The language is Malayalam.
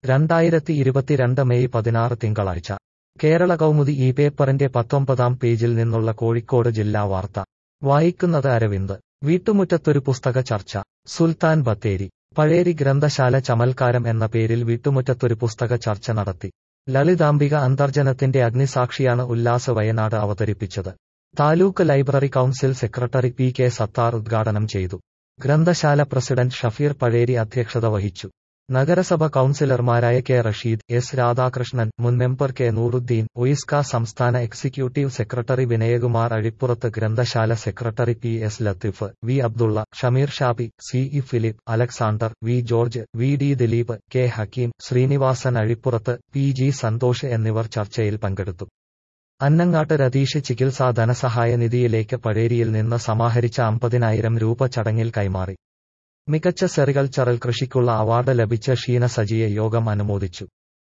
രണ്ടായിരത്തി ഇരുപത്തിരണ്ട് മെയ് പതിനാറ് തിങ്കളാഴ്ച കേരള കൗമുദി ഈ പേപ്പറിന്റെ പത്തൊമ്പതാം പേജിൽ നിന്നുള്ള കോഴിക്കോട് ജില്ലാ വാർത്ത വായിക്കുന്നത് അരവിന്ദ് വീട്ടുമുറ്റത്തൊരു പുസ്തക ചർച്ച സുൽത്താൻ ബത്തേരി പഴേരി ഗ്രന്ഥശാല ചമൽക്കാരം എന്ന പേരിൽ വീട്ടുമുറ്റത്തൊരു പുസ്തക ചർച്ച നടത്തി ലളിതാംബിക അന്തർജനത്തിന്റെ അഗ്നിസാക്ഷിയാണ് ഉല്ലാസ് വയനാട് അവതരിപ്പിച്ചത് taluk library council secretary P K Sathar ഉദ്ഘാടനം ചെയ്തു ഗ്രന്ഥശാല പ്രസിഡന്റ് ഷഫീർ പഴേരി അധ്യക്ഷത വഹിച്ചു നഗരസഭ കൗൺസിലർമാരായ കെ റഷീദ് എസ് രാധാകൃഷ്ണൻ മുൻ മെമ്പർ കെ നൂറുദ്ദീൻ ഒയിസ്ക സംസ്ഥാന എക്സിക്യൂട്ടീവ് സെക്രട്ടറി വിനയകുമാർ അഴിപ്പുറത്ത് ഗ്രന്ഥശാല secretary P S Latheef V Abdulla Shameer Shabi C E Philip Alexander V George V D Dileep K Hakkim Sreenivasan Azhippurath P G Santhosh എന്നിവർ ചർച്ചയിൽ പങ്കെടുത്തു അന്നങ്ങാട്ട് രതീഷ് ചികിത്സാ ധനസഹായ നിധിയിലേക്ക് പഴേരിയിൽ നിന്ന് സമാഹരിച്ച അമ്പതിനായിരം രൂപ ചടങ്ങിൽ കൈമാറി മികച്ച സെറികൾച്ചറൽ കൃഷിക്കുള്ള അവാർഡ് ലഭിച്ച ഷീന സജിയെ യോഗം അനുമോദിച്ചു